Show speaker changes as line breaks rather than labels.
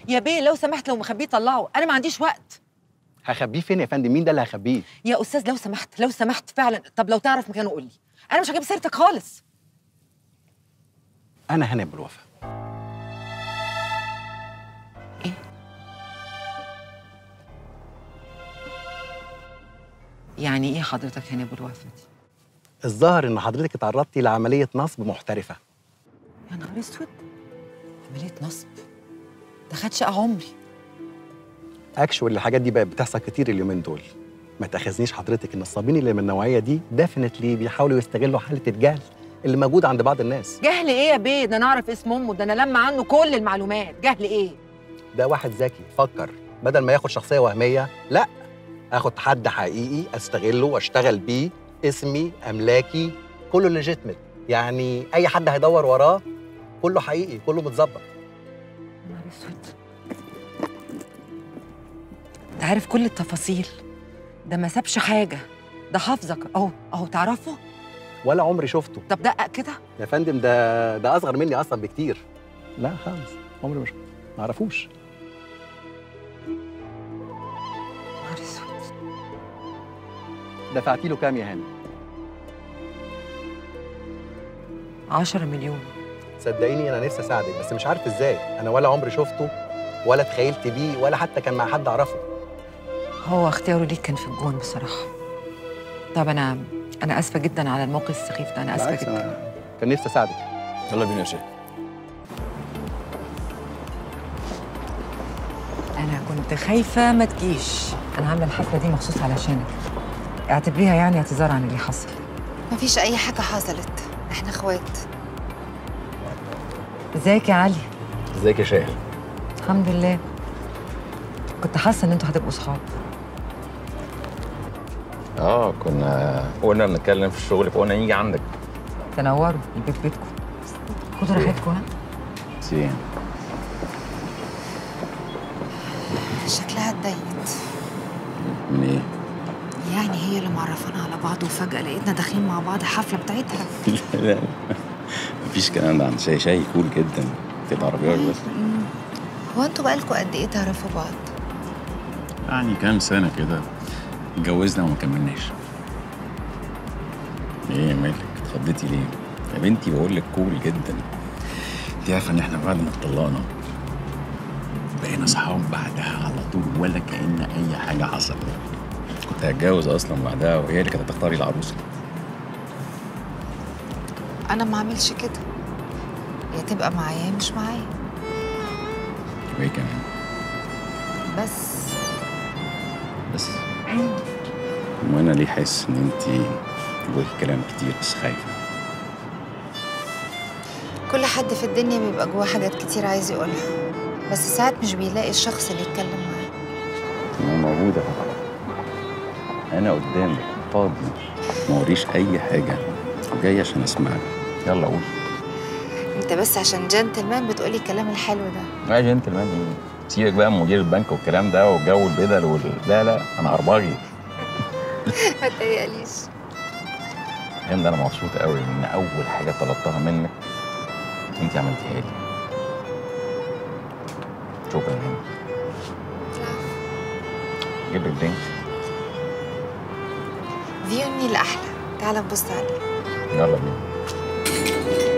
يا بيه لو سمحت لو مخبيه طلعه انا ما عنديش وقت
هخبيه فين يا فندم مين ده اللي هخبيه
يا استاذ لو سمحت لو سمحت فعلا طب لو تعرف مكانه قول لي انا مش هجيب سيرتك خالص
انا هاني ابو الوفا
ايه يعني ايه حضرتك هاني ابو الوفا دي
الظاهر ان حضرتك اتعرضتي لعمليه نصب محترفه
يا نهار اسود عمليه نصب ده خد شقه عمري
اكشوال الحاجات دي بقت بتحصل كتير اليومين دول ما تاخذنيش حضرتك النصابين اللي من النوعيه دي ديفنتلي بيحاولوا يستغلوا حاله الجهل اللي موجوده عند بعض الناس
جهل ايه يا بيه ده انا اعرف اسم امه ده انا لما عنه كل المعلومات جهل ايه
ده واحد ذكي فكر بدل ما ياخد شخصيه وهميه لا اخد حد حقيقي استغله واشتغل بيه اسمي املاكي كله ليجيتمت يعني اي حد هيدور وراه كله حقيقي كله متظبط
نهار اسود انت عارف كل التفاصيل ده ما سابش حاجه ده حافظك اهو اهو تعرفه
ولا عمري شفته
طب دقق كده
يا فندم ده ده اصغر مني اصلا بكتير لا خالص عمري ما شفته ما اعرفوش
نهار اسود
دفعتي له كام يا هاني
10 مليون
صدقيني انا نفسي اساعدك بس مش عارف ازاي انا ولا عمري شفته ولا تخيلت بيه ولا حتى كان مع حد اعرفه
هو اختياره ليك كان في الجون بصراحه طب انا انا اسفه جدا على الموقف السخيف ده انا اسفه
بالعكس
جدا
انا كان نفسي اساعدك
يلا بينا يا شيخ
انا كنت خايفه ما تجيش انا عامله الحفله دي مخصوص علشانك اعتبريها يعني اعتذار عن اللي حصل
مفيش أي حاجة حصلت إحنا إخوات
ازيك يا علي
ازيك يا شاهد
الحمد لله كنت حاسه ان انتوا هتبقوا صحاب
اه كنا قلنا بنتكلم في الشغل فقلنا نيجي عندك
تنوروا البيت بيتكم خدوا راحتكم ها
سين
شكلها اتضايقت
من ايه؟
يعني هي اللي معرفانا على بعض وفجأة لقيتنا داخلين مع بعض الحفلة بتاعتها
لا لا مفيش كلام ده عند شاي شاي كول جدا تبقى عربيات بس
هو انتوا بقالكوا قد إيه تعرفوا بعض؟
يعني كام سنة كده اتجوزنا وما كملناش
ايه مالك اتخضيتي ليه؟ يا بنتي بقول لك كول جدا
انت عارفة ان احنا بعد ما اتطلقنا بقينا صحاب بعدها على طول ولا كأن أي حاجة حصلت
كنت هتجوز اصلا بعدها وهي اللي كانت هتختاري العروسه
أنا ما عملش كده يا تبقى معايا يا مش معايا
وايه كمان
بس
بس وانا ليه حاسس ان انت جواكي كلام كتير بس خايفه
كل حد في الدنيا بيبقى جواه حاجات كتير عايز يقولها بس ساعات مش بيلاقي الشخص اللي يتكلم معاه
انا موجوده انا قدامك فاضي ما وريش اي حاجه وجاي عشان اسمعك يلا قول
انت بس عشان جنتلمان بتقولي الكلام الحلو ده
يا جنتلمان ايه سيبك بقى من مدير البنك والكلام ده وجو البدل وال... لا لا انا عرباجي
ما تقلقليش
اليوم ده انا مبسوط قوي ان اول حاجه طلبتها منك انت عملتيها لي شكرا هنا جيب لك درينك
فيو النيل أحلى تعال نبص عليه
يلا بينا